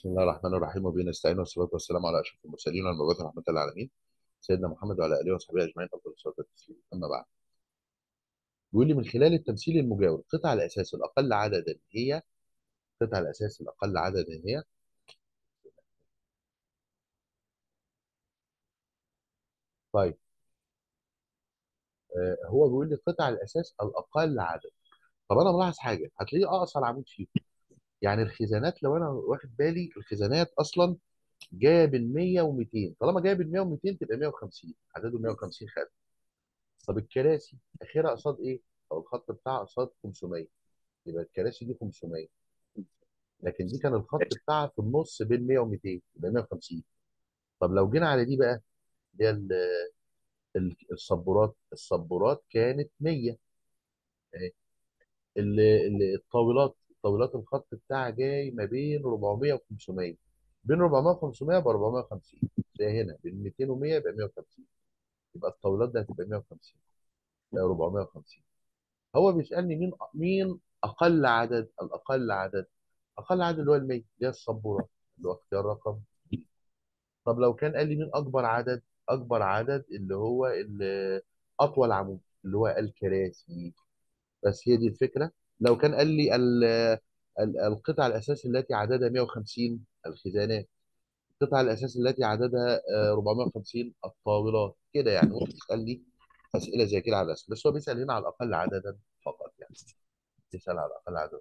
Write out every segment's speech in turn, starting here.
بسم الله الرحمن الرحيم وبه نستعين والصلاة والسلام على أشرف المرسلين والمبعوث رحمة للعالمين سيدنا محمد وعلى آله وصحبه أجمعين أفضل الصلاة والتسليم أما بعد بيقول لي من خلال التمثيل المجاور قطع الأساس الأقل عددا هي قطع الأساس الأقل عددا هي طيب آه هو بيقول لي قطع الأساس الأقل عدد طب أنا ملاحظ حاجة هتلاقيه أقصر عمود فيهم يعني الخزانات لو أنا واخد بالي الخزانات أصلا جايه بال 100 و200 طالما جايه بال 100 و200 تبقى 150 عدده 150 خانه طب الكراسي اخرها قصاد ايه؟ او الخط بتاعها قصاد 500 يبقى الكراسي دي 500 لكن دي كان الخط بتاعها في النص بين 100 و200 يبقى 150 طب لو جينا على دي بقى اللي هي ال- ال- السبورات السبورات كانت 100 اهي ال- ال- الطاولات الطاولات الخط بتاعها جاي ما بين 400 و500 بين 400 و500 ب 450 زي هنا بين 200 و100 يبقى 150 يبقى الطاولات دي هتبقى 150 لا 450 هو بيسألني مين مين أقل عدد الأقل عدد أقل عدد اللي هو ال 100 اللي هي السبورة اللي هو اختيار رقم دي. طب لو كان قال لي مين أكبر عدد أكبر عدد اللي هو ال- أطول عمود اللي هو الكراسي بس هي دي الفكرة لو كان قال لي ال- ال- القطع الأساس التي عددها 150 الخزانات القطع الأساس التي عددها آه، 450 الطاولات كده يعني هو بيسأل لي أسئلة زي كده على الرسم بس هو بيسأل هنا على الأقل عددا فقط يعني بيسأل على الأقل عددا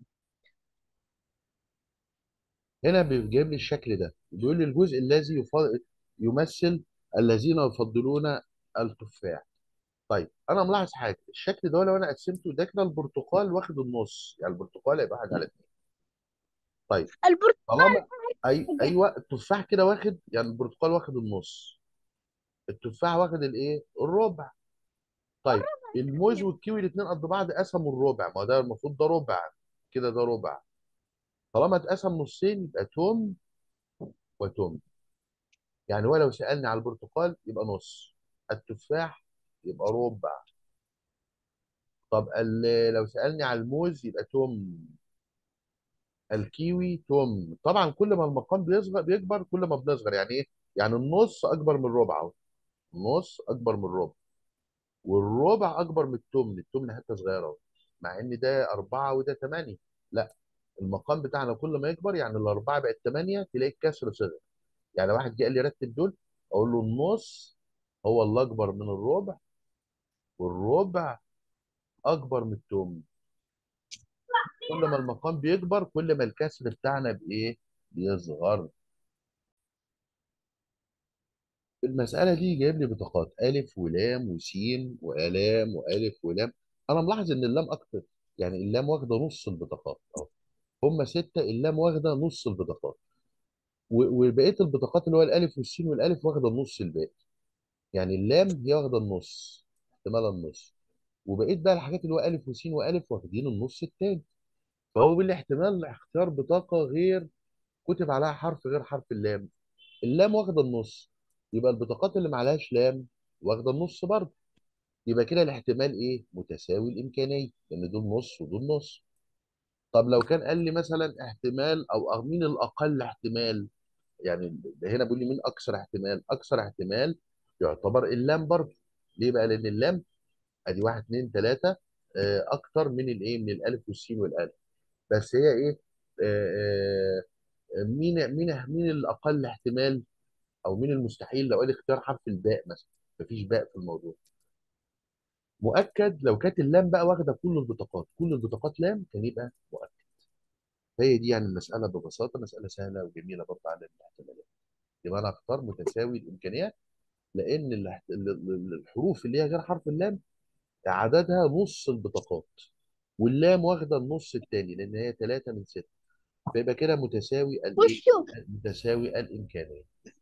هنا بيجيب لي الشكل ده بيقول لي الجزء الذي يفضل يمثل الذين يفضلون التفاح طيب انا ملاحظ حاجه الشكل ده لو انا قسمته ده كده البرتقال واخد النص يعني البرتقال هيبقى واحد على اتنين طيب طالما اي ايوه التفاح كده واخد يعني البرتقال واخد النص التفاح واخد الايه الربع طيب الموز والكيوي الاثنين قد بعض قسموا الربع ما ده المفروض ده ربع كده ده ربع طالما اتقسم نصين يبقى توم وتوم يعني هو لو سألني على البرتقال يبقى نص التفاح يبقى ربع طب ال- لو سألني على الموز يبقى توم الكيوي توم طبعا كل ما المقام بيصغر بيكبر كل ما بنصغر يعني ايه يعني النص اكبر من الربع اهو النص اكبر من الربع والربع اكبر من التمن التمن حته صغيره اهو مع ان ده أربعة وده ثمانية لا المقام بتاعنا كل ما يكبر يعني الأربعة بقت ثمانية تلاقي الكسر صغر يعني واحد جه قال لي رتب دول أقول له النص هو اللي أكبر من الربع والربع أكبر من التمن كل ما المقام بيكبر كل ما الكسر بتاعنا بإيه؟ بيصغر المسألة دي جايب لي بطاقات ألف ولام وسين وآلام وألف ولام أنا ملاحظ إن اللام أكتر يعني اللام واخدة نص البطاقات أهو هم ستة اللام واخدة نص البطاقات و- وبقية البطاقات اللي هو الألف والسين والألف واخدة النص الباقي يعني اللام هي واخدة النص احتمال النص وبقيت بقى الحاجات اللي هو ألف وسين وألف واخدين النص التاني فهو بالاحتمال اختيار بطاقة غير كتب عليها حرف غير حرف اللام اللام واخدة النص يبقى البطاقات اللي معلهاش لام واخدة النص برضه يبقى كده الاحتمال ايه متساوي الامكانيه لان دول نص ودول نص طب لو كان قال لي مثلا احتمال او أو مين الاقل احتمال يعني ده هنا بيقول لي مين اكثر احتمال اكثر احتمال يعتبر اللام برضه ليه بقى لان اللام ادي واحد اتنين تلاته آه، اكتر من الايه من الالف والسين والالف بس هي ايه آه، آه، مين مين مين الاقل احتمال او مين المستحيل لو قال لي اختيار حرف الباء مثلا مفيش باء في الموضوع مؤكد لو كانت اللام بقى واخده كل البطاقات كل البطاقات لام كان يبقى مؤكد فهي دي يعني المساله ببساطه مساله سهله وجميله برضه على الاحتمالات يبقى انا اختار متساوي الامكانيات لان الاحت- ال- ال- الحروف اللي هي غير حرف اللام عددها نص البطاقات واللام واخده النص الثاني لان هي ثلاثه من سته فيبقى كده متساوي الايه وشو متساوي الامكانيه